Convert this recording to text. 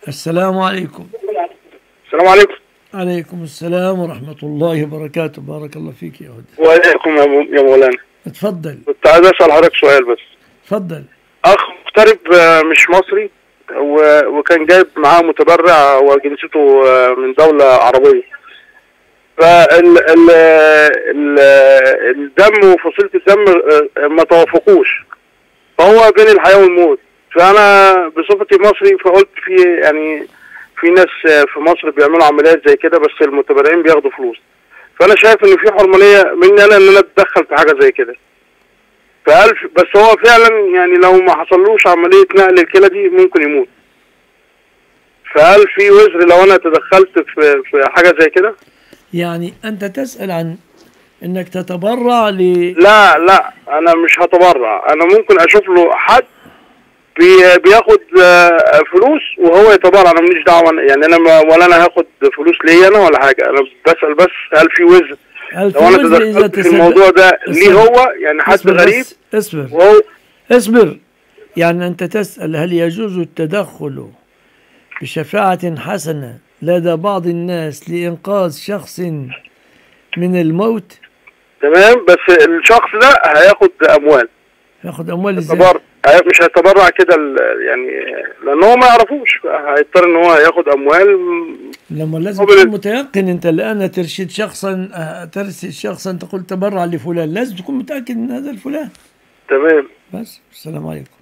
السلام عليكم السلام عليكم عليكم السلام ورحمة الله وبركاته بارك الله فيك يا ودي وعليكم يا مو- يا مولانا اتفضل كنت عايز اسال حضرتك سؤال بس اتفضل اخ مغترب آه، مش مصري و- وكان جايب معاه متبرع وجنسيته آه، من دولة عربية فال ال ال الدم وفصيلة الدم آه، ما توافقوش فهو بين الحياة والموت فأنا بصفتي مصري فقلت في يعني في ناس آه، في مصر بيعملوا عمليات زي كده بس المتبرعين بياخدوا فلوس فأنا شايف إن في حرمانية مني أنا إن أنا أتدخل في حاجة زي كده فهل بس هو فعلا يعني لو ما حصلوش عملية نقل الكلى دي ممكن يموت فهل في وزر لو انا تدخلت في في حاجة زي كده؟ يعني أنت تسأل عن أنك تتبرع ل لا لا انا مش هتبرع انا ممكن اشوف له حد بي بياخد آه، فلوس وهو يتبرع انا ماليش دعوه يعني انا ما ولا انا هاخد فلوس ليا انا ولا حاجه انا بسال بس هل في وزر هل في لو انا وزر إذا تدخلت في تسبب- الموضوع ده ليه اصبر. هو يعني حد اصبر غريب بس، اصبر وهو اصبر يعني أنت تسأل هل يجوز التدخل بشفاعة حسنة لدى بعض الناس لإنقاذ شخص من الموت تمام بس الشخص ده هياخد اموال ياخد أموال إزاي؟ تبر... مش هيتبرع كده ال- يعني لان هو ما يعرفوش هيضطر ان هو ياخد اموال لما لازم قبل- تكون متيقن انت الان ترشد شخصا آه، ترشد شخصا تقول تبرع لفلان لازم تكون متاكد ان هذا الفلان تمام بس السلام عليكم